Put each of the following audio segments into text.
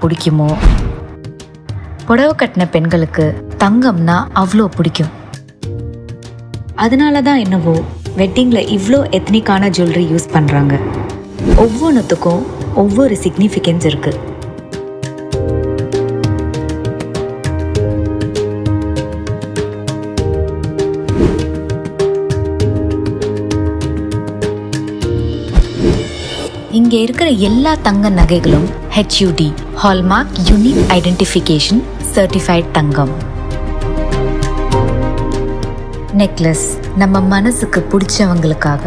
பிடிக்குமோ புடவை கட்டின பெண்களுக்கு தங்கம்னா அவ்வளோ பிடிக்கும் அதனால தான் என்னவோ வெட்டிங்கில் இவ்வளோ எத்னிக்கான ஜுவல்லரி யூஸ் பண்ணுறாங்க ஒவ்வொன்றுத்துக்கும் ஒவ்வொரு சிக்னிஃபிகன்ஸ் இருக்குது இங்கே இருக்கிற எல்லா தங்க நகைகளும் HUID hallmark unique identification certified தங்கம் நெக்லஸ் நம்ம மனசுக்கு பிடிச்சவங்களுக்காக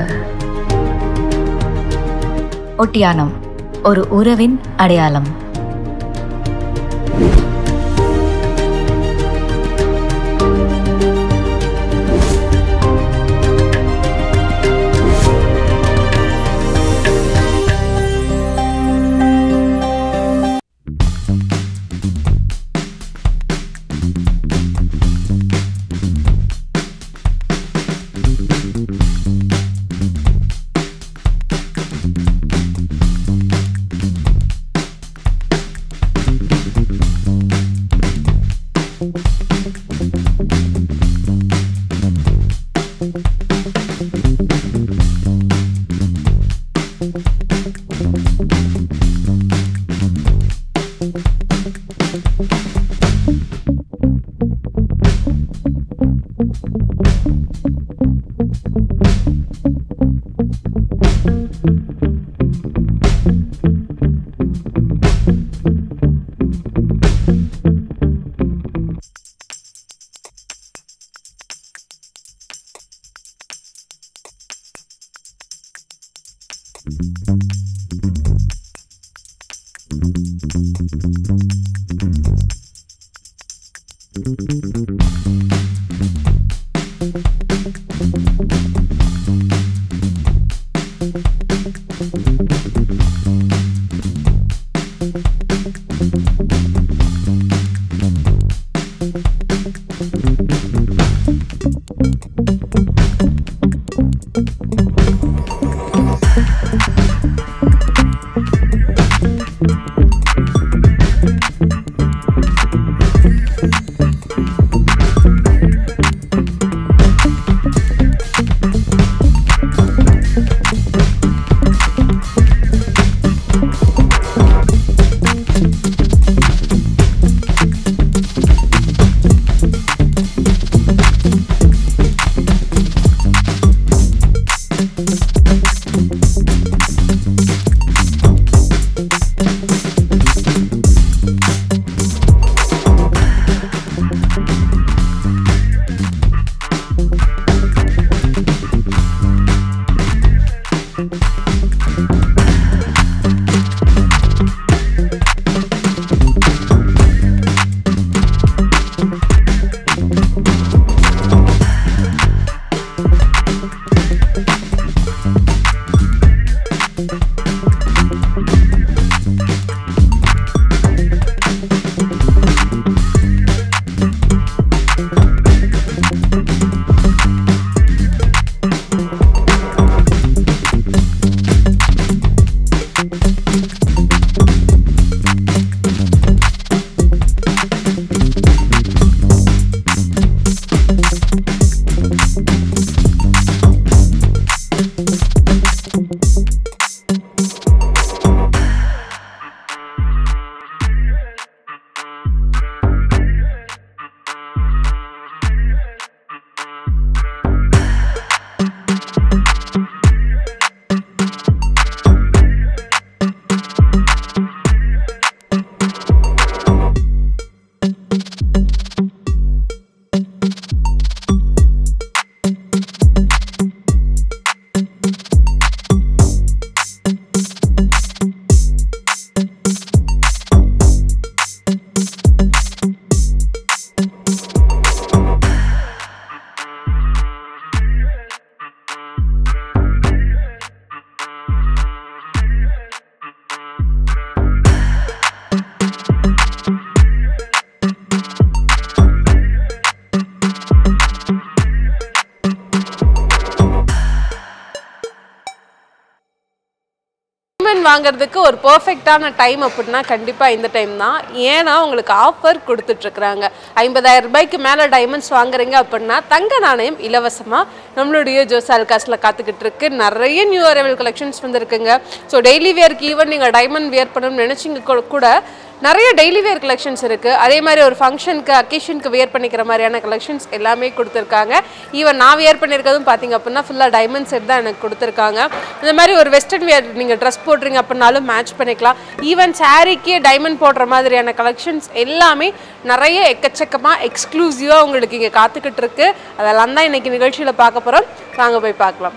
ஒட்டியானம் ஒரு உறவின் அடையாளம் வாங்குறதுக்கு ஒரு பர்ஃபெக்டான டைம் அப்படின்னா கண்டிப்பாக இந்த டைம் தான் ஏன்னா உங்களுக்கு ஆஃபர் கொடுத்துட்ருக்குறாங்க ஐம்பதாயிரம் ரூபாய்க்கு மேலே டைமண்ட்ஸ் வாங்குறீங்க அப்படின்னா தங்க நாணயம் இலவசமாக நம்மளுடைய ஜோஸ் அல்காஸில் காத்துக்கிட்டு இருக்கு நிறைய நியூ அரைவல் கலெக்ஷன்ஸ் வந்துருக்குங்க ஸோ டெய்லி வேர்க்கு ஈவன் நீங்கள் டைமண்ட் வியர் பண்ணணும்னு நினச்சிங்க கூட நிறைய டெய்லி வேர் கலெக்ஷன்ஸ் இருக்குது அதே மாதிரி ஒரு ஃபங்க்ஷனுக்கு அக்கேஷனுக்கு வியர் பண்ணிக்கிற மாதிரியான கலெக்ஷன்ஸ் எல்லாமே கொடுத்துருக்காங்க ஈவன் நான் வியர் பண்ணியிருக்கிறதும் பார்த்தீங்க அப்படின்னா ஃபுல்லாக டைமண்ட் செட் தான் எனக்கு கொடுத்துருக்காங்க இந்த மாதிரி ஒரு வெஸ்டர்ன் வியர் நீங்கள் ட்ரெஸ் போடுறீங்க அப்படின்னாலும் மேட்ச் பண்ணிக்கலாம் ஈவன் சாரீக்கே டைமண்ட் போடுற மாதிரியான கலெக்ஷன்ஸ் எல்லாமே நிறைய எக்கச்சக்கமாக எக்ஸ்க்ளூசிவாக உங்களுக்கு இங்கே காத்துக்கிட்டு இருக்கு அதெல்லாம் தான் இன்னைக்கு நிகழ்ச்சியில் பார்க்க போகிறோம் வாங்க போய் பார்க்கலாம்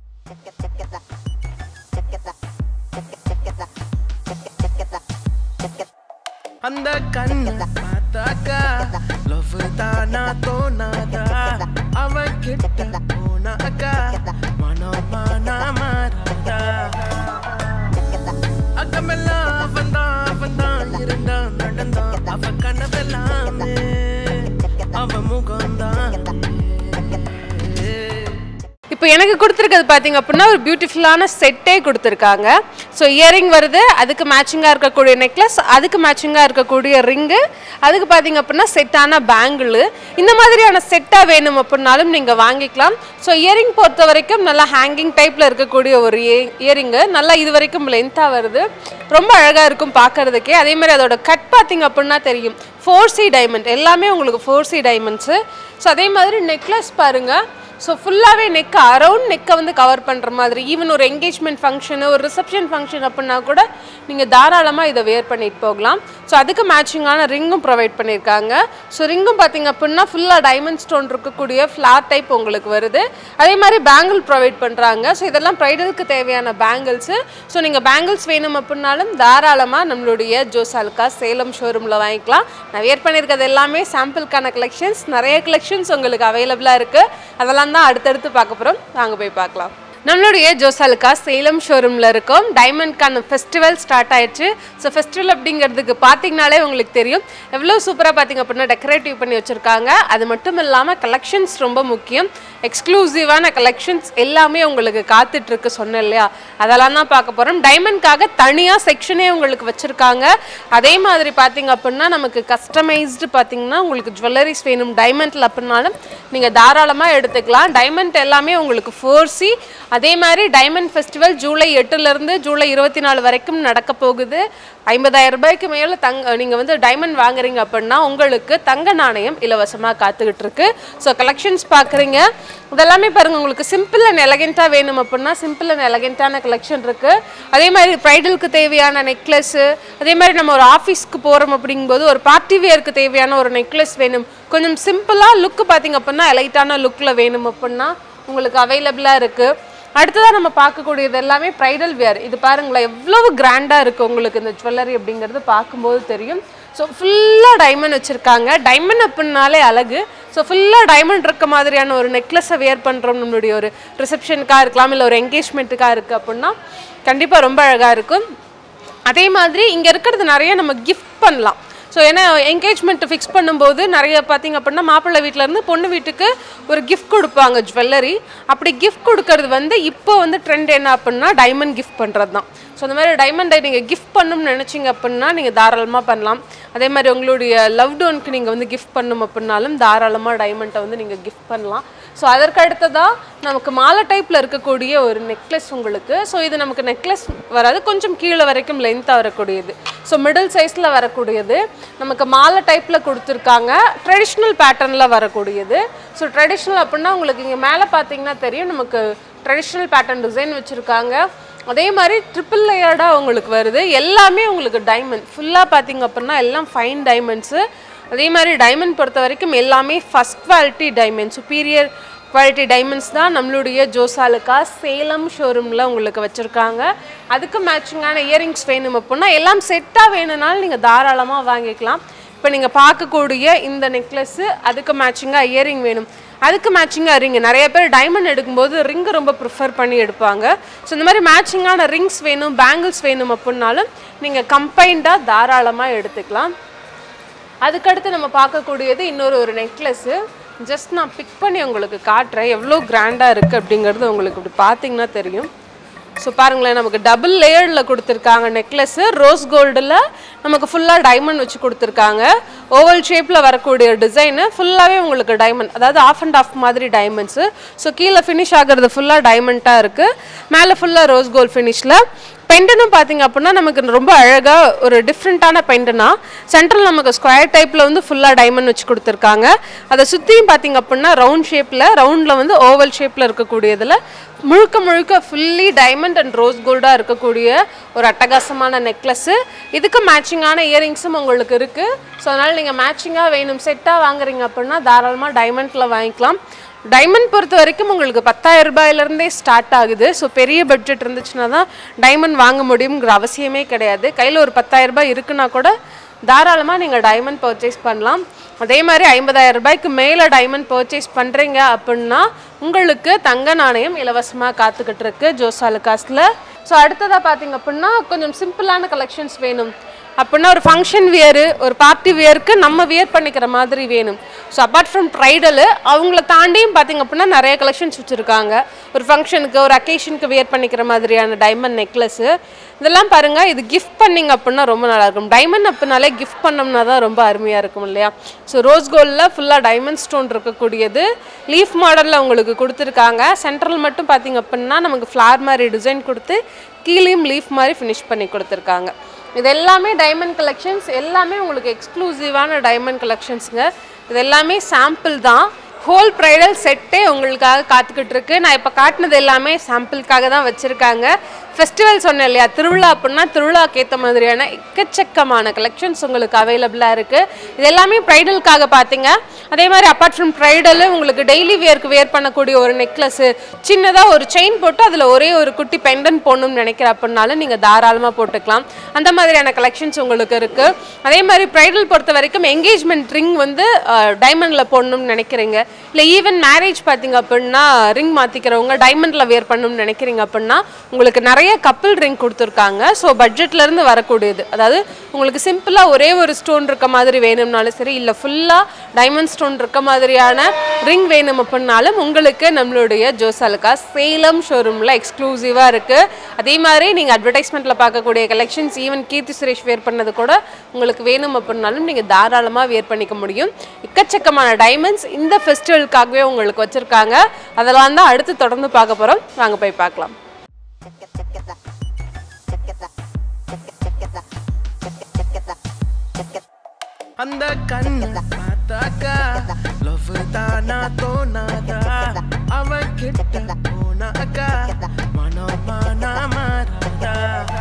அந்த கண்ணு பார்த்தாக்கா லவ் தானா தோணாதா அவன் கிட்ட போனாக்கா மனம் மானா மாறாதா அக்கமெல்லாம் அவன் தான் அவன் தான் இருந்தான் நடந்தான் அவ கனவெல்லாமே அவன் முகம்தான் இப்போ எனக்கு கொடுத்துருக்கிறது பார்த்தீங்க அப்படின்னா ஒரு பியூட்டிஃபுல்லான செட்டே கொடுத்துருக்காங்க ஸோ இயரிங் வருது அதுக்கு மேட்சிங்காக இருக்கக்கூடிய நெக்லஸ் அதுக்கு மேட்சிங்காக இருக்கக்கூடிய ரிங்கு அதுக்கு பார்த்தீங்க அப்படின்னா செட்டான பேங்கிள் இந்த மாதிரியான செட்டாக வேணும் அப்படின்னாலும் நீங்கள் வாங்கிக்கலாம் ஸோ இயரிங் பொறுத்த வரைக்கும் நல்லா ஹேங்கிங் டைப்பில் இருக்கக்கூடிய ஒரு இயரிங்கு நல்லா இது வரைக்கும் லென்த்தாக வருது ரொம்ப அழகாக இருக்கும் பார்க்கறதுக்கே அதே மாதிரி அதோட கட் பார்த்தீங்க அப்படின்னா தெரியும் ஃபோர் சி டைமண்ட் எல்லாமே உங்களுக்கு ஃபோர் சி டைமண்ட்ஸு ஸோ அதே மாதிரி நெக்லஸ் பாருங்கள் ஸோ ஃபுல்லாகவே நெக் அரவுண்ட் நெக்கை வந்து கவர் பண்ணுற மாதிரி ஈவன் ஒரு என்கேஜ்மெண்ட் ஃபங்க்ஷனு ஒரு ரிசப்ஷன் ஃபங்க்ஷன் அப்படின்னா கூட நீங்கள் தாராளமாக இதை வேர் பண்ணிட்டு போகலாம் ஸோ அதுக்கு மேட்சிங்கான ரிங்கும் ப்ரொவைட் பண்ணியிருக்காங்க ஸோ ரிங்கும் பார்த்தீங்க அப்படின்னா ஃபுல்லாக டைமண்ட் ஸ்டோன் இருக்கக்கூடிய ஃப்ளார் டைப் உங்களுக்கு வருது அதே மாதிரி பேங்கிள் ப்ரொவைட் பண்ணுறாங்க ஸோ இதெல்லாம் ப்ரைடலுக்கு தேவையான பேங்கிள்ஸு ஸோ நீங்கள் பேங்கிள்ஸ் வேணும் அப்படின்னாலும் தாராளமாக நம்மளுடைய ஜோஸ் அல்கா சேலம் ஷோரூமில் வாங்கிக்கலாம் நான் வேர் பண்ணியிருக்கிறது எல்லாமே சாம்பிளுக்கான கலெக்ஷன்ஸ் நிறைய கலெக்ஷன்ஸ் உங்களுக்கு அவைலபிளாக இருக்குது அதெல்லாம் தான் அடுத்தடுத்து பார்க்க போகிறோம் வாங்க போய் பார்க்கலாம் நம்மளுடைய ஜோசாலுக்கா சேலம் ஷோரூமில் இருக்கோம் டைமண்ட்கான ஃபெஸ்டிவல் ஸ்டார்ட் ஆயிடுச்சு ஸோ ஃபெஸ்டிவல் அப்படிங்கிறதுக்கு பார்த்தீங்கனாலே உங்களுக்கு தெரியும் எவ்வளோ சூப்பராக பார்த்தீங்க அப்படின்னா டெக்கரேட்டிவ் பண்ணி வச்சுருக்காங்க அது மட்டும் இல்லாமல் கலெக்ஷன்ஸ் ரொம்ப முக்கியம் எக்ஸ்க்ளூசிவான கலெக்ஷன்ஸ் எல்லாமே உங்களுக்கு காத்துட்ருக்கு சொன்னேன் இல்லையா அதெல்லாம் தான் பார்க்க போகிறோம் டைமண்ட்காக தனியாக செக்ஷனே உங்களுக்கு வச்சுருக்காங்க அதே மாதிரி பார்த்தீங்க அப்படின்னா நமக்கு கஸ்டமைஸ்டு பார்த்தீங்கன்னா உங்களுக்கு ஜுவல்லரிஸ் வேணும் டைமண்டில் அப்படின்னாலும் நீங்கள் தாராளமாக எடுத்துக்கலாம் டைமண்ட் எல்லாமே உங்களுக்கு ஃபோர் சி அதே மாதிரி டைமண்ட் ஃபெஸ்டிவல் ஜூலை எட்டுலேருந்து ஜூலை இருபத்தி நாலு வரைக்கும் நடக்க போகுது ஐம்பதாயிரம் ரூபாய்க்கு மேலே தங்க நீங்கள் வந்து டைமண்ட் வாங்குறீங்க அப்படின்னா உங்களுக்கு தங்க நாணயம் இலவசமாக காத்துக்கிட்டு இருக்கு ஸோ கலெக்ஷன்ஸ் பார்க்குறீங்க இதெல்லாமே பாருங்க உங்களுக்கு சிம்பிள் அண்ட் எலகெண்ட்டாக வேணும் அப்படின்னா சிம்பிள் அண்ட் எலகெண்ட்டான கலெக்ஷன் இருக்குது அதே மாதிரி ப்ரைடலுக்கு தேவையான நெக்லஸ்ஸு அதே மாதிரி நம்ம ஒரு ஆஃபீஸ்க்கு போகிறோம் அப்படிங்கும்போது ஒரு பார்ட்டி வேருக்கு தேவையான ஒரு நெக்லஸ் வேணும் கொஞ்சம் சிம்பிளாக லுக்கு பார்த்தீங்க அப்படின்னா எலைட்டான லுக்கில் வேணும் அப்படின்னா உங்களுக்கு அவைலபிளாக இருக்குது அடுத்ததாக நம்ம பார்க்கக்கூடியது எல்லாமே ப்ரைடல் வியர் இது பாருங்களேன் எவ்வளவு கிராண்டாக இருக்குது உங்களுக்கு இந்த ஜுவல்லரி அப்படிங்கிறது பார்க்கும்போது தெரியும் ஸோ ஃபுல்லாக டைமண்ட் வச்சுருக்காங்க டைமண்ட் அப்படின்னாலே அழகு ஸோ ஃபுல்லாக டைமண்ட் இருக்க மாதிரியான ஒரு நெக்லஸை வியர் பண்ணுறோம் நம்மளுடைய ஒரு ரிசப்ஷனுக்காக இருக்கலாம் இல்லை ஒரு என்கேஜ்மெண்ட்டுக்காக இருக்குது அப்படின்னா கண்டிப்பாக ரொம்ப அழகாக இருக்கும் அதே மாதிரி இங்கே இருக்கிறது நிறைய நம்ம கிஃப்ட் பண்ணலாம் ஸோ ஏன்னா என்கேஜ்மெண்ட் ஃபிக்ஸ் பண்ணும்போது நிறைய பார்த்தீங்க அப்படின்னா மாப்பிள்ளை வீட்டிலேருந்து பொண்ணு வீட்டுக்கு ஒரு கிஃப்ட் கொடுப்பாங்க ஜுவல்லரி அப்படி கிஃப்ட் கொடுக்கறது வந்து இப்போ வந்து ட்ரெண்ட் என்ன அப்படின்னா டைமண்ட் கிஃப்ட் பண்ணுறது தான் ஸோ அந்த மாதிரி டைமண்டை நீங்கள் கிஃப்ட் பண்ணணும்னு நினச்சிங்க அப்படின்னா நீங்கள் தாராளமாக பண்ணலாம் அதே மாதிரி உங்களுடைய லவ்ட் ஒன்க்கு நீங்கள் வந்து கிஃப்ட் பண்ணணும் அப்படின்னாலும் தாராளமாக டைமண்ட்டை வந்து நீங்கள் கிஃப்ட் பண்ணலாம் ஸோ அதற்கு அடுத்ததாக நமக்கு மாலை டைப்பில் இருக்கக்கூடிய ஒரு நெக்லஸ் உங்களுக்கு ஸோ இது நமக்கு நெக்லஸ் வராது கொஞ்சம் கீழே வரைக்கும் லென்த்தாக வரக்கூடியது ஸோ மிடில் சைஸில் வரக்கூடியது நமக்கு மாலை டைப்பில் கொடுத்துருக்காங்க ட்ரெடிஷ்னல் பேட்டர்னில் வரக்கூடியது ஸோ ட்ரெடிஷ்னல் அப்படின்னா உங்களுக்கு இங்கே மேலே பார்த்தீங்கன்னா தெரியும் நமக்கு ட்ரெடிஷ்னல் பேட்டர்ன் டிசைன் வச்சுருக்காங்க அதே மாதிரி ட்ரிபிள் லேயர்டாக உங்களுக்கு வருது எல்லாமே உங்களுக்கு டைமண்ட் ஃபுல்லாக பார்த்தீங்க அப்படின்னா எல்லாம் ஃபைன் டைமண்ட்ஸு அதே மாதிரி டைமண்ட் பொறுத்த வரைக்கும் எல்லாமே first quality diamond superior quality diamonds தான் நம்மளுடைய ஜோசாலுக்கா சேலம் ஷோரூமில் உங்களுக்கு வச்சுருக்காங்க அதுக்கு மேட்சிங்கான இயரிங்ஸ் வேணும் அப்படின்னா எல்லாம் செட்டாக வேணும்னாலும் நீங்கள் தாராளமாக வாங்கிக்கலாம் இப்போ நீங்கள் பார்க்கக்கூடிய இந்த நெக்லஸ்ஸு அதுக்கு மேட்சிங்காக இயரிங் வேணும் அதுக்கு மேட்சிங்காக ரிங்கு நிறைய பேர் டைமண்ட் எடுக்கும்போது ரிங்கு ரொம்ப ப்ரிஃபர் பண்ணி எடுப்பாங்க ஸோ இந்த மாதிரி மேட்சிங்கான ரிங்ஸ் வேணும் பேங்கிள்ஸ் வேணும் அப்படின்னாலும் நீங்கள் கம்பைண்டாக தாராளமாக எடுத்துக்கலாம் அதுக்கடுத்து நம்ம பார்க்கக்கூடியது இன்னொரு ஒரு நெக்லஸ்ஸு ஜஸ்ட் நான் பிக் பண்ணி உங்களுக்கு காட்டுறேன் எவ்வளோ கிராண்டாக இருக்குது அப்படிங்கிறது உங்களுக்கு இப்படி பார்த்தீங்கன்னா தெரியும் ஸோ பாருங்களேன் நமக்கு டபுள் லேயரில் கொடுத்துருக்காங்க நெக்லஸ்ஸு ரோஸ் கோல்டில் நமக்கு ஃபுல்லாக டைமண்ட் வச்சு கொடுத்துருக்காங்க ஓவல் ஷேப்பில் வரக்கூடிய டிசைனு ஃபுல்லாகவே உங்களுக்கு டைமண்ட் அதாவது ஆஃப் அண்ட் ஆஃப் மாதிரி டைமண்ட்ஸு ஸோ கீழே ஃபினிஷ் ஆகிறது ஃபுல்லாக டைமண்ட்டாக இருக்குது மேலே ஃபுல்லாக ரோஸ் கோல்ட் ஃபினிஷில் பெண்டனும் பார்த்தீங்க அப்படின்னா நமக்கு ரொம்ப அழகாக ஒரு டிஃப்ரெண்ட்டான பெண்டனா சென்ட்ரல் நமக்கு ஸ்கொயர் டைப்பில் வந்து ஃபுல்லாக டைமண்ட் வச்சு கொடுத்துருக்காங்க அதை சுற்றியும் பார்த்தீங்க அப்படின்னா ரவுண்ட் ஷேப்பில் ரவுண்டில் வந்து ஓவல் ஷேப்பில் இருக்கக்கூடியதில் முழுக்க முழுக்க ஃபுல்லி டைமண்ட் அண்ட் ரோஸ் கோல்டாக இருக்கக்கூடிய ஒரு அட்டகாசமான நெக்லஸ்ஸு இதுக்கு மேட்சிங்கான இயரிங்ஸும் உங்களுக்கு இருக்குது ஸோ அதனால் நீங்கள் மேட்சிங்காக வேணும் செட்டாக வாங்குறீங்க அப்படின்னா தாராளமாக டைமண்டில் வாங்கிக்கலாம் டைமண்ட் பொறுத்த வரைக்கும் உங்களுக்கு பத்தாயிரம் ரூபாயிலேருந்தே ஸ்டார்ட் ஆகுது ஸோ பெரிய பட்ஜெட் இருந்துச்சுன்னா தான் டைமண்ட் வாங்க முடியுங்கிற அவசியமே கிடையாது கையில் ஒரு பத்தாயிரம் ரூபாய் இருக்குன்னா கூட தாராளமாக நீங்கள் டைமண்ட் பர்ச்சேஸ் பண்ணலாம் அதே மாதிரி ஐம்பதாயிரம் ரூபாய்க்கு மேலே டைமண்ட் பர்ச்சேஸ் பண்ணுறீங்க அப்படின்னா உங்களுக்கு தங்க நாணயம் இலவசமாக காத்துக்கிட்டு இருக்கு ஜோசாலுகாஸில் ஸோ அடுத்ததாக பார்த்தீங்க அப்படின்னா கொஞ்சம் சிம்பிளான கலெக்ஷன்ஸ் வேணும் அப்படின்னா ஒரு ஃபங்க்ஷன் வியரு ஒரு பார்ட்டி வியருக்கு நம்ம வியர் பண்ணிக்கிற மாதிரி வேணும் ஸோ அப்பார்ட் ஃப்ரம் ப்ரைடலு அவங்கள தாண்டியும் பார்த்தீங்க அப்படின்னா நிறைய கலெக்ஷன்ஸ் வச்சுருக்காங்க ஒரு ஃபங்க்ஷனுக்கு ஒரு அக்கேஷனுக்கு வியர் பண்ணிக்கிற மாதிரியான டைமண்ட் நெக்லஸ்ஸு இதெல்லாம் பாருங்கள் இது கிஃப்ட் பண்ணிங்க அப்படின்னா ரொம்ப நல்லா இருக்கும் டைமண்ட் அப்படின்னாலே கிஃப்ட் பண்ணோம்னா தான் ரொம்ப அருமையாக இருக்கும் இல்லையா ஸோ ரோஸ் கோல்டில் ஃபுல்லாக டைமண்ட் ஸ்டோன் இருக்கக்கூடியது லீஃப் மாடலில் உங்களுக்கு கொடுத்துருக்காங்க சென்ட்ரல் மட்டும் பார்த்தீங்க அப்படின்னா நமக்கு ஃப்ளார் மாதிரி டிசைன் கொடுத்து கீழேயும் லீஃப் மாதிரி ஃபினிஷ் பண்ணி கொடுத்துருக்காங்க இது எல்லாமே டைமண்ட் கலெக்ஷன்ஸ் எல்லாமே உங்களுக்கு எக்ஸ்க்ளூசிவான டைமண்ட் கலெக்ஷன்ஸுங்க இது எல்லாமே சாம்பிள் தான் ஹோல் ப்ரைடல் செட்டே உங்களுக்காக காத்துக்கிட்டு இருக்கு நான் இப்போ காட்டினது எல்லாமே சாம்பிளுக்காக தான் வச்சுருக்காங்க ஃபெஸ்டிவல் சொன்னேன் இல்லையா திருவிழா அப்படின்னா திருவிழாக்கு ஏற்ற மாதிரியான எக்கச்சக்கமான கலெக்ஷன்ஸ் உங்களுக்கு அவைலபிளாக இருக்குது இது எல்லாமே ப்ரைடலுக்காக பார்த்தீங்க அதே மாதிரி அப்பார்ட் ஃப்ரம் ப்ரைடலு உங்களுக்கு டெய்லி வியர்க்கு வியர் பண்ணக்கூடிய ஒரு நெக்லஸ்ஸு சின்னதாக ஒரு செயின் போட்டு அதில் ஒரே ஒரு குட்டி பெண்டன் போடணும்னு நினைக்கிற அப்படின்னாலும் நீங்கள் தாராளமாக போட்டுக்கலாம் அந்த மாதிரியான கலெக்ஷன்ஸ் உங்களுக்கு இருக்குது அதே மாதிரி ப்ரைடல் பொறுத்த வரைக்கும் என்கேஜ்மெண்ட் ரிங் வந்து டைமண்டில் போடணும்னு நினைக்கிறீங்க இல்லை ஈவன் மேரேஜ் பார்த்தீங்க அப்படின்னா ரிங் மாற்றிக்கிறவங்க டைமண்டில் வியர் பண்ணணும்னு நினைக்கிறீங்க அப்படின்னா உங்களுக்கு நிறைய கப்பிள் ரிங் கொடுத்துருக்காங்க ஸோ பட்ஜெட்லேருந்து வரக்கூடியது அதாவது உங்களுக்கு சிம்பிளாக ஒரே ஒரு ஸ்டோன் இருக்க மாதிரி வேணும்னாலும் சரி இல்லை ஃபுல்லாக டைமண்ட் ஸ்டோன் இருக்க மாதிரியான ரிங் வேணும் அப்படின்னாலும் உங்களுக்கு நம்மளுடைய ஜோசாலுக்கா சேலம் ஷோரூமில் எக்ஸ்க்ளூசிவாக இருக்குது அதே மாதிரி நீங்கள் அட்வர்டைஸ்மெண்ட்டில் பார்க்கக்கூடிய collections even Keerthy Suresh wear பண்ணது கூட உங்களுக்கு வேணும் அப்படின்னாலும் நீங்கள் தாராளமாக வேர் பண்ணிக்க முடியும் எக்கச்சக்கமான டைமண்ட்ஸ் இந்த ஃபெஸ்டிவலுக்காகவே உங்களுக்கு வச்சுருக்காங்க அதெல்லாம் தான் அடுத்து தொடர்ந்து பார்க்க போகிறோம் வாங்க போய் பார்க்கலாம் அந்த கண்ணு பார்த்தாக்கா லவ் தானா தோணாதா அவன் கிட்ட போனாக்கா மனமானா மாறாதா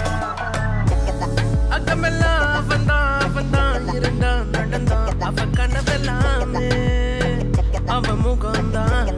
அக்கமெல்லாம் அவன் தான் அவன் தான் இருந்தான் நடந்தான் அவன் கனவெல்லாமே அவன் முகம்தான்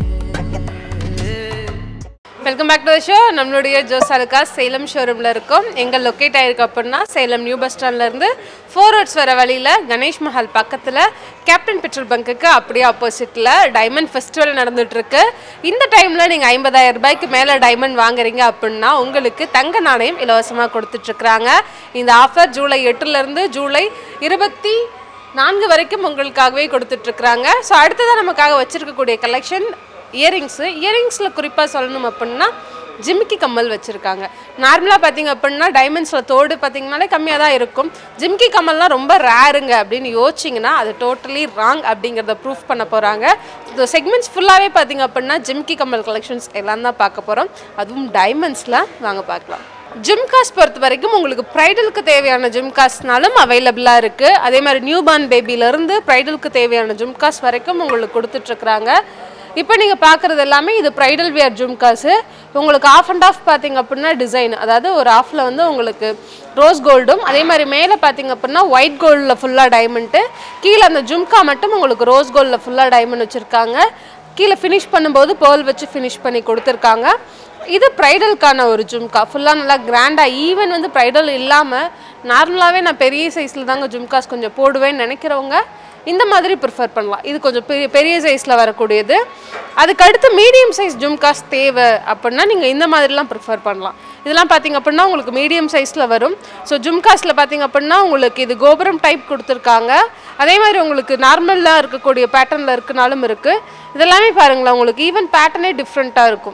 welcome back to the show நம்மளுடைய ஜோசாலுக்கா சேலம் ஷோரூமில் இருக்கோம் எங்கே லொக்கேட் ஆயிருக்கு அப்படின்னா சேலம் நியூ பஸ் ஸ்டாண்ட்லேருந்து ஃபோர் ரோட்ஸ் வர வழியில் கணேஷ் மஹால் பக்கத்தில் கேப்டன் பெட்ரோல் பங்க்குக்கு அப்படியே ஆப்போசிட்டில் டைமண்ட் ஃபெஸ்டிவல் நடந்துகிட்ருக்கு இந்த டைமில் நீங்கள் ஐம்பதாயிரம் ரூபாய்க்கு மேலே டைமண்ட் வாங்குறீங்க அப்படின்னா உங்களுக்கு தங்க நாணயம் இலவசமாக கொடுத்துட்ருக்குறாங்க இந்த ஆஃபர் ஜூலை எட்டுலேருந்து ஜூலை இருபத்தி நான்கு வரைக்கும் உங்களுக்காகவே கொடுத்துட்ருக்குறாங்க ஸோ அடுத்ததாக நமக்காக வச்சுருக்கக்கூடிய கலெக்ஷன் இயரிங்ஸு இயரிங்ஸில் குறிப்பாக சொல்லணும் அப்படின்னா ஜிமிக்கி கம்மல் வச்சுருக்காங்க நார்மலாக பார்த்தீங்க அப்படின்னா டைமண்ட்ஸில் தோடு பார்த்தீங்கனாலே கம்மியாக தான் இருக்கும் ஜிமிக்கி கம்மல்லாம் ரொம்ப ரேருங்க அப்படின்னு யோசிச்சிங்கன்னா அது டோட்டலி ராங் அப்படிங்கிறத ப்ரூஃப் பண்ண போகிறாங்க இந்த செக்மெண்ட்ஸ் ஃபுல்லாகவே பார்த்தீங்க அப்படின்னா ஜிமிக்கி கம்மல் கலெக்ஷன்ஸ் எல்லாம் தான் பார்க்க போகிறோம் அதுவும் டைமண்ட்ஸில் வாங்க பார்க்கலாம் ஜிம்காஸ் பொறுத்த வரைக்கும் உங்களுக்கு ப்ரைடலுக்கு தேவையான ஜிம்காஸ்னாலும் அவைலபிளாக இருக்குது அதே மாதிரி நியூ பார்ன் பேபிலேருந்து ப்ரைடலுக்கு தேவையான ஜிம்காஸ் வரைக்கும் உங்களுக்கு கொடுத்துட்ருக்குறாங்க இப்போ நீங்கள் பார்க்குறது எல்லாமே இது ப்ரைடல் வியர் ஜும்காஸு உங்களுக்கு ஆஃப் அண்ட் ஆஃப் பார்த்தீங்க அப்படின்னா டிசைன் அதாவது ஒரு ஆஃபில் வந்து உங்களுக்கு ரோஸ் கோல்டும் அதே மாதிரி மேலே பார்த்தீங்க அப்படின்னா ஒயிட் கோல்டில் ஃபுல்லாக டைமண்ட்டு கீழே அந்த ஜும்கா மட்டும் உங்களுக்கு ரோஸ் கோல்டில் ஃபுல்லாக டைமண்ட் வச்சுருக்காங்க கீழே ஃபினிஷ் பண்ணும்போது பேர்ல் வச்சு ஃபினிஷ் பண்ணி கொடுத்துருக்காங்க இது ப்ரைடலுக்கான ஒரு ஜும்கா ஃபுல்லாக நல்லா கிராண்டாக ஈவன் வந்து ப்ரைடல் இல்லாமல் நார்மலாகவே நான் பெரிய சைஸில் தாங்க ஜும்காஸ் கொஞ்சம் போடுவேன்னு நினைக்கிறவங்க இந்த மாதிரி ப்ரிஃபர் பண்ணலாம் இது கொஞ்சம் பெரிய பெரிய சைஸில் வரக்கூடியது அதுக்கு அடுத்து மீடியம் சைஸ் ஜும்காஸ் தேவை அப்படின்னா நீங்கள் இந்த மாதிரிலாம் ப்ரிஃபர் பண்ணலாம் இதெல்லாம் பார்த்தீங்க அப்படின்னா உங்களுக்கு மீடியம் சைஸில் வரும் ஸோ ஜும்காஸில் பார்த்தீங்க அப்படின்னா உங்களுக்கு இது கோபுரம் டைப் கொடுத்துருக்காங்க அதே மாதிரி உங்களுக்கு நார்மலாக இருக்கக்கூடிய பேட்டர்னில் இருக்குனாலும் இருக்குது இதெல்லாமே பாருங்களேன் உங்களுக்கு ஈவன் பேட்டர்னே டிஃப்ரெண்ட்டாக இருக்கும்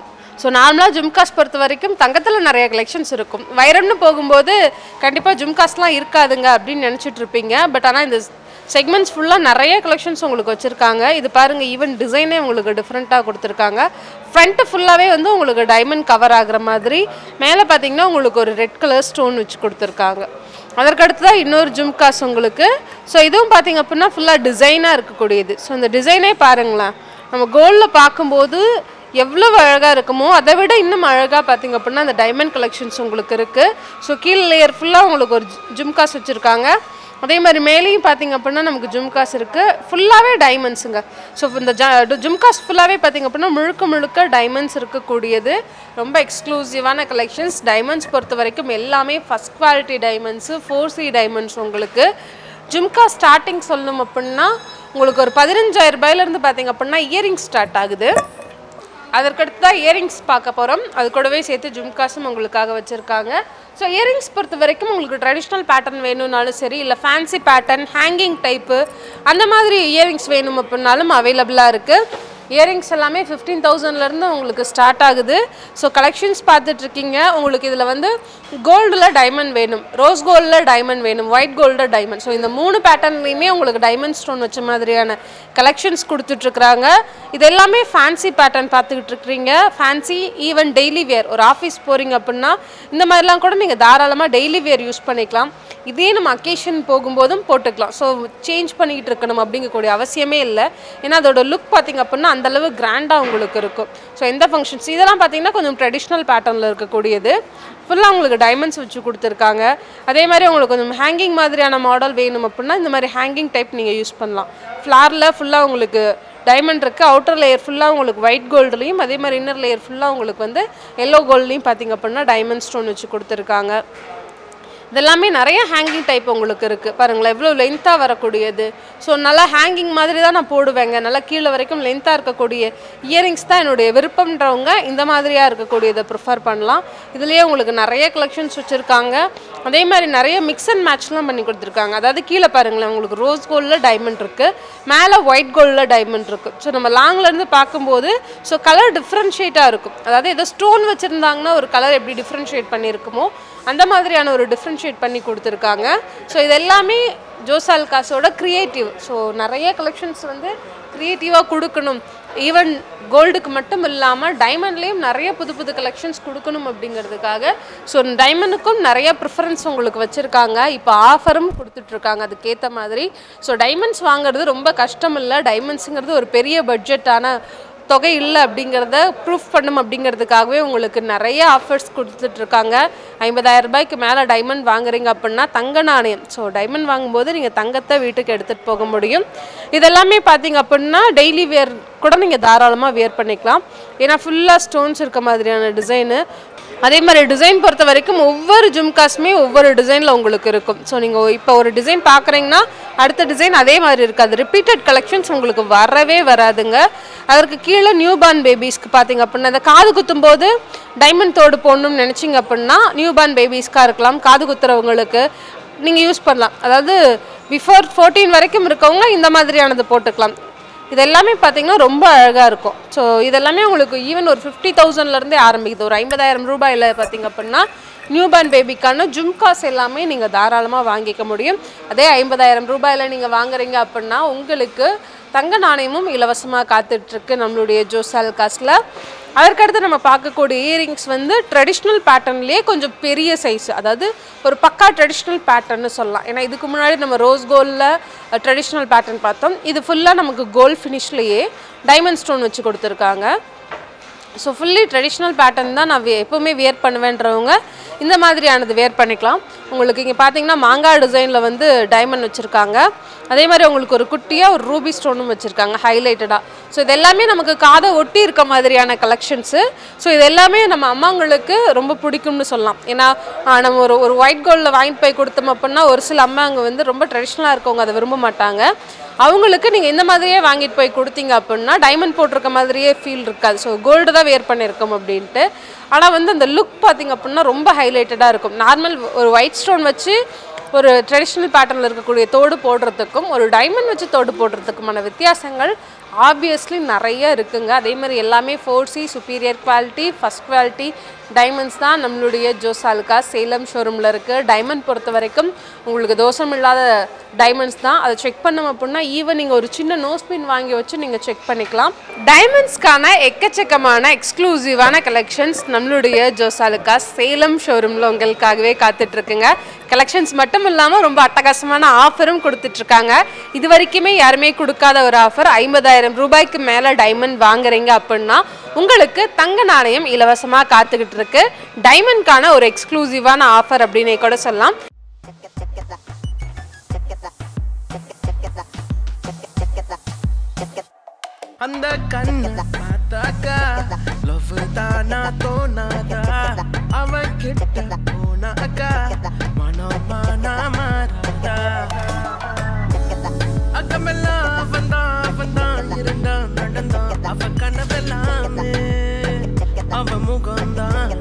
ஸோ நார்மலாக ஜும்காஸ் பொறுத்த வரைக்கும் தங்கத்தில் நிறைய கலெக்ஷன்ஸ் இருக்கும் வைரம்னு போகும்போது கண்டிப்பாக ஜும்காஸ்லாம் இருக்காதுங்க அப்படின்னு நினச்சிட்டு இருப்பீங்க பட் ஆனால் இந்த செக்மெண்ட்ஸ் ஃபுல்லாக நிறைய கலெக்ஷன்ஸ் உங்களுக்கு வச்சுருக்காங்க இது பாருங்கள் ஈவன் டிசைனே உங்களுக்கு டிஃப்ரெண்ட்டாக கொடுத்துருக்காங்க ஃப்ரண்ட்டு ஃபுல்லாகவே வந்து உங்களுக்கு டைமண்ட் கவர் ஆகுற மாதிரி மேலே பார்த்தீங்கன்னா உங்களுக்கு ஒரு ரெட் கலர் ஸ்டோன் வச்சு கொடுத்துருக்காங்க அதற்கடுத்து தான் இன்னொரு ஜும்காஸ் உங்களுக்கு ஸோ இதுவும் பார்த்தீங்க அப்படின்னா ஃபுல்லாக டிசைனாக இருக்கக்கூடியது ஸோ இந்த டிசைனே பாருங்களேன் நம்ம கோல்டில் பார்க்கும்போது எவ்வளவு அழகாக இருக்குமோ அதை விட இன்னும் அழகாக பார்த்தீங்க அப்படின்னா அந்த டைமண்ட் கலெக்ஷன்ஸ் உங்களுக்கு இருக்குது ஸோ கீழ் லேயர் ஃபுல்லாக உங்களுக்கு ஒரு ஜு- ஜும்காஸ் வச்சுருக்காங்க அதே மாதிரி மேலேயும் பார்த்தீங்க அப்படின்னா நமக்கு ஜும்காஸ் இருக்குது ஃபுல்லாகவே டைமண்ட்ஸுங்க ஸோ இந்த ஜ ஜும்காஸ் ஃபுல்லாகவே பார்த்தீங்க அப்படின்னா முழுக்க முழுக்க டைமண்ட்ஸ் இருக்கக்கூடியது ரொம்ப எக்ஸ்க்ளூசிவான கலெக்ஷன்ஸ் டைமண்ட்ஸ் பொறுத்த வரைக்கும் எல்லாமே first quality diamonds four C diamonds உங்களுக்கு ஜும்கா ஸ்டார்டிங் சொல்லணும் அப்படின்னா உங்களுக்கு ஒரு பதினஞ்சாயிரம் ரூபாயிலேருந்து பார்த்தீங்க அப்படின்னா இயரிங் ஸ்டார்ட் ஆகுது அதற்கடுத்து தான் இயரிங்ஸ் பார்க்க போகிறோம் அது கூடவே சேர்த்து ஜும்காஸும் உங்களுக்காக வச்சுருக்காங்க ஸோ இயரிங்ஸ் பொறுத்த வரைக்கும் உங்களுக்கு ட்ரெடிஷ்னல் பேட்டர்ன் வேணும்னாலும் சரி இல்லை ஃபேன்சி பேட்டர்ன் ஹேங்கிங் டைப்பு அந்த மாதிரி இயரிங்ஸ் வேணும் அப்படின்னாலும் அவைலபிளாக இருக்குது இயரிங்ஸ் எல்லாமே ஃபிஃப்டீன் தௌசண்ட்லேருந்து உங்களுக்கு ஸ்டார்ட் ஆகுது ஸோ கலெக்ஷன்ஸ் பார்த்துட்ருக்கீங்க உங்களுக்கு இதில் வந்து கோல்டில் டைமண்ட் வேணும் ரோஸ் கோல்டில் டைமண்ட் வேணும் ஒயிட் கோல்டில் டைமண்ட் ஸோ இந்த மூணு பேட்டர்ன்லேயுமே உங்களுக்கு டைமண்ட் ஸ்டோன் வச்ச மாதிரியான கலெக்ஷன்ஸ் கொடுத்துட்ருக்குறாங்க இது எல்லாமே ஃபேன்சி பேட்டர்ன் பார்த்துக்கிட்டு இருக்கிறீங்க ஃபேன்சி ஈவன் டெய்லி வேர் ஒரு ஆஃபீஸ் போகிறீங்க அப்படின்னா இந்த மாதிரிலாம் கூட நீங்கள் தாராளமாக டெய்லி வேர் யூஸ் பண்ணிக்கலாம் இதே நம்ம அக்கேஷன் போகும்போதும் போட்டுக்கலாம் ஸோ சேஞ்ச் பண்ணிக்கிட்டு இருக்கணும் அப்படிங்கக்கூடிய அவசியமே இல்லை ஏன்னா அதோட லுக் பார்த்தீங்க அப்படின்னா அந்த அளவு கிராண்டாக உங்களுக்கு இருக்கும் ஸோ எந்த ஃபங்க்ஷன்ஸ் இதெல்லாம் பார்த்தீங்கன்னா கொஞ்சம் ட்ரெடிஷ்னல் பேட்டர்னில் இருக்கக்கூடியது ஃபுல்லாக உங்களுக்கு டைமண்ட்ஸ் வச்சு கொடுத்துருக்காங்க அதே மாதிரி உங்களுக்கு கொஞ்சம் ஹேங்கிங் மாதிரியான மாடல் வேணும் அப்படின்னா இந்த மாதிரி ஹேங்கிங் டைப் நீங்கள் யூஸ் பண்ணலாம் ஃப்ளாரில் ஃபுல்லாக உங்களுக்கு டைமண்ட் இருக்குது அவுட்டர் லேயர் ஃபுல்லாக உங்களுக்கு ஒயிட் கோல்டுலேயும் அதே மாதிரி இன்னர் லேயர் ஃபுல்லாக உங்களுக்கு வந்து எல்லோ கோல்ட்லேயும் பார்த்தீங்க அப்படின்னா டைமண்ட் ஸ்டோன் வச்சு கொடுத்துருக்காங்க இதெல்லாமே நிறைய ஹேங்கிங் டைப் உங்களுக்கு இருக்குது பாருங்களேன் எவ்வளோ லென்த்தாக வரக்கூடியது ஸோ நல்லா ஹேங்கிங் மாதிரி தான் நான் போடுவேங்க நல்லா கீழே வரைக்கும் லென்த்தாக இருக்கக்கூடிய இயரிங்ஸ் தான் என்னுடைய விருப்பம்ன்றவங்க இந்த மாதிரியாக இருக்கக்கூடியதை ப்ரிஃபர் பண்ணலாம் இதுலேயே உங்களுக்கு நிறைய கலெக்ஷன்ஸ் வச்சுருக்காங்க அதே மாதிரி நிறைய மிக்ஸ் அண்ட் மேட்ச்லாம் பண்ணி கொடுத்துருக்காங்க அதாவது கீழே பாருங்களேன் உங்களுக்கு ரோஸ் கோல்டில் டைமண்ட் இருக்குது மேலே ஒயிட் கோல்டில் டைமண்ட் இருக்குது ஸோ நம்ம லாங்லேருந்து பார்க்கும்போது ஸோ கலர் டிஃப்ரென்ஷியேட்டாக இருக்கும் அதாவது ஏதோ ஸ்டோன் வச்சுருந்தாங்கன்னா ஒரு கலர் எப்படி டிஃப்ரென்ஷியேட் பண்ணியிருக்குமோ அந்த மாதிரியான ஒரு டிஃப்ரென்ஷியேட் பண்ணி கொடுத்துருக்காங்க ஸோ இது எல்லாமே ஜோசால் காசோட க்ரியேட்டிவ் ஸோ நிறைய கலெக்ஷன்ஸ் வந்து க்ரியேட்டிவாக கொடுக்கணும் ஈவன் கோல்டுக்கு மட்டும் இல்லாமல் டைமண்ட்லேயும் நிறைய புது புது கலெக்ஷன்ஸ் கொடுக்கணும் அப்படிங்கிறதுக்காக ஸோ டைமண்டுக்கும் நிறைய ப்ரிஃபரன்ஸ் உங்களுக்கு வச்சுருக்காங்க இப்போ ஆஃபரும் கொடுத்துட்ருக்காங்க அதுக்கேற்ற மாதிரி ஸோ டைமண்ட்ஸ் வாங்குறது ரொம்ப கஷ்டம் இல்லை டைமண்ட்ஸுங்கிறது ஒரு பெரிய பட்ஜெட்டான தொகை இல்லை அப்படிங்கிறத ப்ரூஃப் பண்ணும் அப்படிங்கிறதுக்காகவே உங்களுக்கு நிறைய ஆஃபர்ஸ் கொடுத்துட்ருக்காங்க ஐம்பதாயிரம் ரூபாய்க்கு மேலே டைமண்ட் வாங்குறீங்க அப்படின்னா தங்க நாணயம் ஸோ டைமண்ட் வாங்கும்போது நீங்கள் தங்கத்தை வீட்டுக்கு எடுத்துகிட்டு போக முடியும் இதெல்லாமே பார்த்தீங்க அப்படின்னா டெய்லி வேர் கூட நீங்கள் தாராளமாக வேர் பண்ணிக்கலாம் ஏன்னா ஃபுல்லாக ஸ்டோன்ஸ் இருக்க மாதிரியான டிசைனு அதே மாதிரி டிசைன் பொறுத்த வரைக்கும் ஒவ்வொரு ஜும்காஸுமே ஒவ்வொரு டிசைனில் உங்களுக்கு இருக்கும் ஸோ நீங்கள் இப்போ ஒரு டிசைன் பார்க்குறீங்கன்னா அடுத்த டிசைன் அதே மாதிரி இருக்காது ரிப்பீட்டட் கலெக்ஷன்ஸ் உங்களுக்கு வரவே வராதுங்க அதற்கு கீழே நியூ பார்ன் பேபிஸ்க்கு பார்த்தீங்க அப்படின்னா இந்த காது குத்தும் போது டைமண்ட் தோடு போடணும்னு நினச்சிங்க அப்படின்னா நியூ பார்ன் பேபிஸ்க்காக இருக்கலாம் காது குத்துறவங்களுக்கு நீங்கள் யூஸ் பண்ணலாம் அதாவது பிஃபோர் ஃபோர்டீன் வரைக்கும் இருக்கவங்க இந்த மாதிரியானது போட்டுக்கலாம் இது எல்லாமே பார்த்தீங்கன்னா ரொம்ப அழகாக இருக்கும் ஸோ இதெல்லாமே உங்களுக்கு ஈவன் ஒரு ஃபிஃப்டி தௌசண்ட்லேருந்தே ஆரம்பிக்குது ஒரு ஐம்பதாயிரம் ரூபாயில் பார்த்தீங்க அப்படின்னா நியூ பார்ன் பேபிக்கான ஜும்காஸ் எல்லாமே நீங்கள் தாராளமாக வாங்கிக்க முடியும் அதே ஐம்பதாயிரம் ரூபாயில் நீங்கள் வாங்குறீங்க அப்படின்னா உங்களுக்கு தங்க நாணயமும் இலவசமாக காத்துட்ருக்கு நம்மளுடைய ஜோசால் காசில் அதற்கடுத்து நம்ம பார்க்கக்கூடிய இயரிங்ஸ் வந்து ட்ரெடிஷ்னல் பேட்டர்ன்லேயே கொஞ்சம் பெரிய சைஸ் அதாவது ஒரு பக்கா ட்ரெடிஷ்னல் பேட்டர்ன்னு சொல்லலாம் ஏன்னா இதுக்கு முன்னாடி நம்ம ரோஸ் கோல்டில் ட்ரெடிஷ்னல் பேட்டர்ன் பார்த்தோம் இது ஃபுல்லாக நமக்கு கோல்ட் ஃபினிஷ்லேயே டைமண்ட் ஸ்டோன் வச்சு கொடுத்துருக்காங்க ஸோ ஃபுல்லி ட்ரெடிஷ்னல் பேட்டர்ன் தான் நான் வே- எப்போவுமே வியர் பண்ணுவேன்றவங்க இந்த மாதிரியானது வேர் பண்ணிக்கலாம் உங்களுக்கு இங்கே பார்த்தீங்கன்னா மாங்காய் டிசைனில் வந்து டைமண்ட் வச்சுருக்காங்க அதே மாதிரி உங்களுக்கு ஒரு குட்டியாக ஒரு ரூபி ஸ்டோனும் வச்சுருக்காங்க ஹைலைட்டடாக ஸோ இது எல்லாமே நமக்கு காதை ஒட்டி இருக்க மாதிரியான கலெக்ஷன்ஸு ஸோ இது எல்லாமே நம்ம அம்மாங்களுக்கு ரொம்ப பிடிக்கும்னு சொல்லலாம் ஏன்னா ஆ, நம்ம ஒரு ஒரு ஒயிட் கோல்டில் வாங்கிட்டு போய் கொடுத்தோம் அப்படின்னா ஒரு சில அம்மாங்க வந்து ரொம்ப ட்ரெடிஷ்னலாக இருக்கவங்க அதை விரும்ப மாட்டாங்க அவங்களுக்கு நீங்கள் இந்த மாதிரியே வாங்கிட்டு போய் கொடுத்தீங்க அப்படின்னா டைமண்ட் போட்டிருக்க மாதிரியே ஃபீல் இருக்காது ஸோ கோல்டு தான் வேர் பண்ணியிருக்கோம் அப்படின்ட்டு ஆனால் வந்து அந்த லுக் பார்த்தீங்க அப்படின்னா ரொம்ப ஹைலைட்டடாக இருக்கும் நார்மல் ஒரு ஒயிட் ஸ்டோன் வச்சு ஒரு ட்ரெடிஷ்னல் பேட்டர்னில் இருக்கக்கூடிய தோடு போடுறதுக்கும் ஒரு டைமண்ட் வச்சு தோடு போடுறதுக்குமான வித்தியாசங்கள் ஆப்வியஸ்லி நிறைய இருக்குங்க அதே மாதிரி எல்லாமே four C superior quality first quality diamonds தான் நம்மளுடைய ஜோசாலுக்கா சேலம் ஷோரூமில் இருக்குது டைமண்ட் பொறுத்த வரைக்கும் உங்களுக்கு தோஷம் இல்லாத டைமண்ட்ஸ் தான் அதை செக் பண்ணோம் அப்படின்னா ஈவன் நீங்கள் ஒரு சின்ன நோஸ் பின் வாங்கி வச்சு நீங்கள் செக் பண்ணிக்கலாம் டைமண்ட்ஸ்க்கான எக்கச்சக்கமான எக்ஸ்க்ளூசிவான கலெக்ஷன்ஸ் நம்மளுடைய ஜோசாலுக்கா சேலம் ஷோரூமில் உங்களுக்காகவே காத்துட்ருக்குங்க கலெக்ஷன்ஸ் மட்டும் இல்லாமல் ரொம்ப அட்டகாசமான ஆஃபரும் கொடுத்துட்ருக்காங்க இது வரைக்குமே யாருமே கொடுக்காத ஒரு ஆஃபர் ஐம்பதாயிரம் ரூபாய்க்கு மேலே டைமண்ட் வாங்குறீங்க அப்படின்னா உங்களுக்கு தங்க நாணயம் இலவசமாக காத்துக்கிட்டு இருக்கு டைமண்ட்கான ஒரு எக்ஸ்க்ளூசிவான ஆஃபர் அப்படின்னே கூட சொல்லலாம் அந்த கண்ணு பார்த்தாக்கா லவ் தானா தோணாதா அவன் கிட்ட போனாக்கா மனமானா மாறாதா அக்கமெல்லாம் அவன் தான் அவன் தான் இருந்தான் நடந்தான் அவன் கனவெல்லாமே அவன் முகம்தான்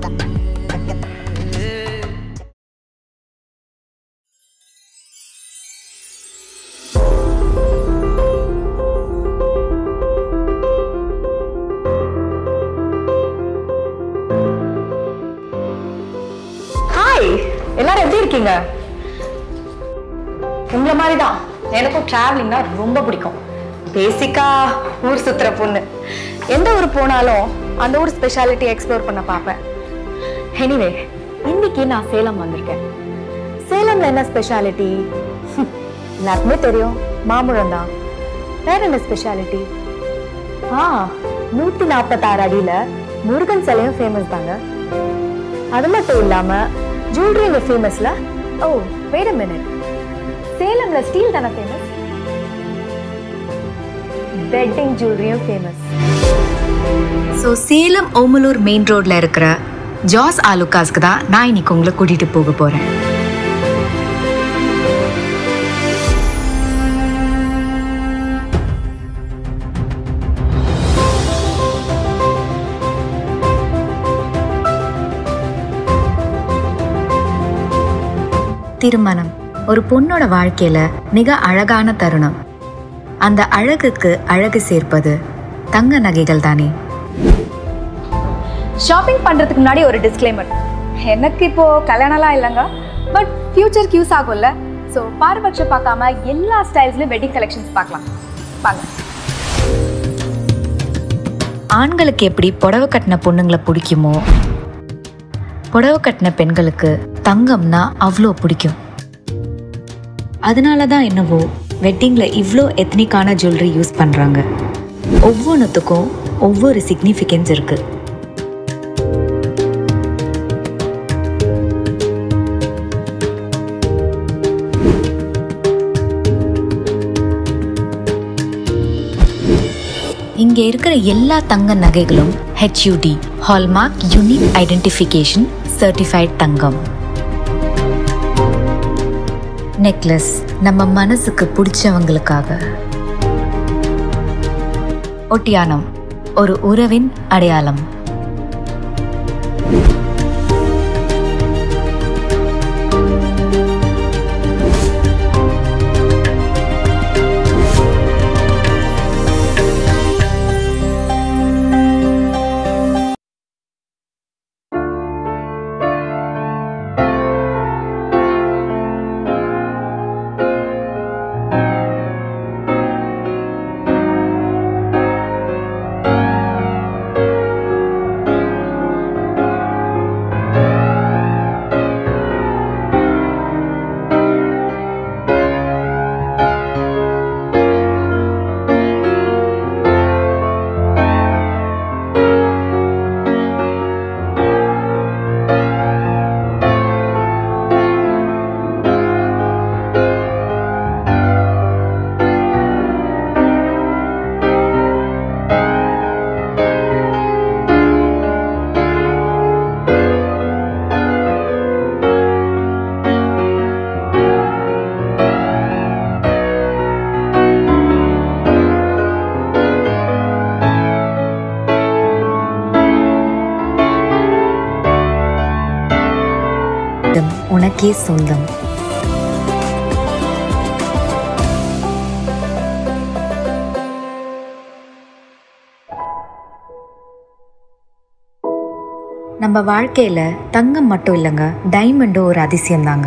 ஹாய் எல்லாரும் எப்படி இருக்கீங்க உங்களை மாதிரி தான் எனக்கும் டிராவலிங்னா ரொம்ப பிடிக்கும் பேசிக்கா ஊர் சுத்துற பொண்ணு எந்த ஊர் போனாலும் அந்த ஊர் ஸ்பெஷாலிட்டி எக்ஸ்ப்ளோர் பண்ண பார்ப்பேன் எனிவே இன்னைக்கு நான் சேலம் வந்திருக்கேன் சேலம்ல என்ன ஸ்பெஷாலிட்டி எல்லாருக்குமே தெரியும் மாம்பழம் தான் வேற என்ன ஸ்பெஷாலிட்டி ஆ நூத்தி நாற்பத்தாறு அடியில முருகன் சிலையும் ஃபேமஸ் தாங்க அது மட்டும் இல்லாம ஜுவல்லரி இங்க ஃபேமஸ்ல ஓ வெயிட் அ மினிட் சேலம்ல ஸ்டீல் தானே ஃபேமஸ் வெட்டிங் ஜுவல்லரியும் famous so Salem Omalur main ரோட்ல இருக்கிற ஜாஸ் ஆலுக்காஸ்க்கு தான் நான் இன்னைக்கு உங்களை கூட்டிட்டு போக போறேன் திருமணம் ஒரு பொண்ணோட வாழ்க்கையில மிக அழகான தருணம் அந்த அழகுக்கு அழகு சேர்ப்பது தங்க நகைகள் தானே ஷாப்பிங் பண்றதுக்கு முன்னாடி ஒரு டிஸ்க்ளைமர் எனக்கு இப்போ கல்யாணம்லாம் இல்லைங்க பட் ஃபியூச்சருக்கு யூஸ் ஆகும்ல ஸோ பாரபட்சம் பார்க்காம எல்லா ஸ்டைல்ஸ்லையும் வெட்டிங் கலெக்ஷன்ஸ் பார்க்கலாம் வாங்க ஆண்களுக்கு எப்படி புடவை கட்டின பொண்ணுங்களை பிடிக்குமோ புடவை கட்டின பெண்களுக்கு தங்கம்னா அவ்வளோ பிடிக்கும் அதனால தான் என்னவோ வெட்டிங்கில் இவ்வளோ எத்னிக்கான ஜுவல்லரி யூஸ் பண்ணுறாங்க ஒவ்வொன்றுத்துக்கும் ஒவ்வொரு சிக்னிஃபிகன்ஸ் இருக்குது இங்கே இருக்கிற எல்லா தங்க நகைகளும் HUID hallmark unique identification certified தங்கம் நெக்லஸ் நம்ம மனசுக்கு பிடிச்சவங்களுக்காக ஒட்டியானம் ஒரு உறவின் அடையாளம் உனக்கே சொந்தம் நம்ம வாழ்க்கையில தங்கம் மட்டும் இல்லைங்க டைமண்டும் ஒரு அதிசயம் தாங்க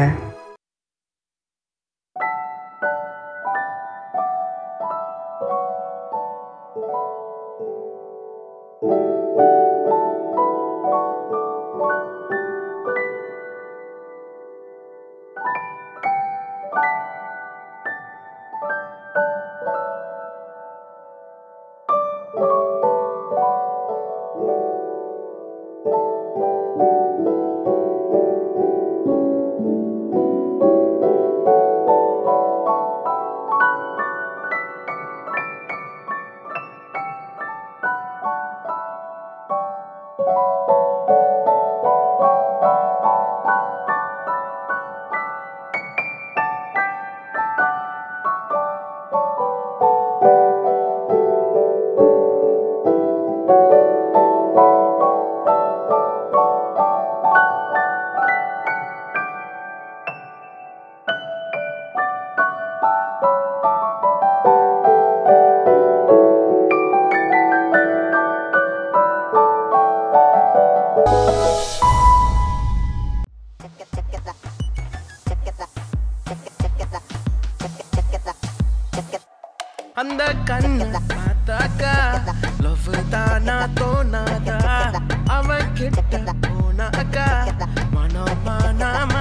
அந்த கண்ணு பார்த்தாக்கா லவ் தானா தோணாதா அவன் கிட்ட போனாக்கா மனமானா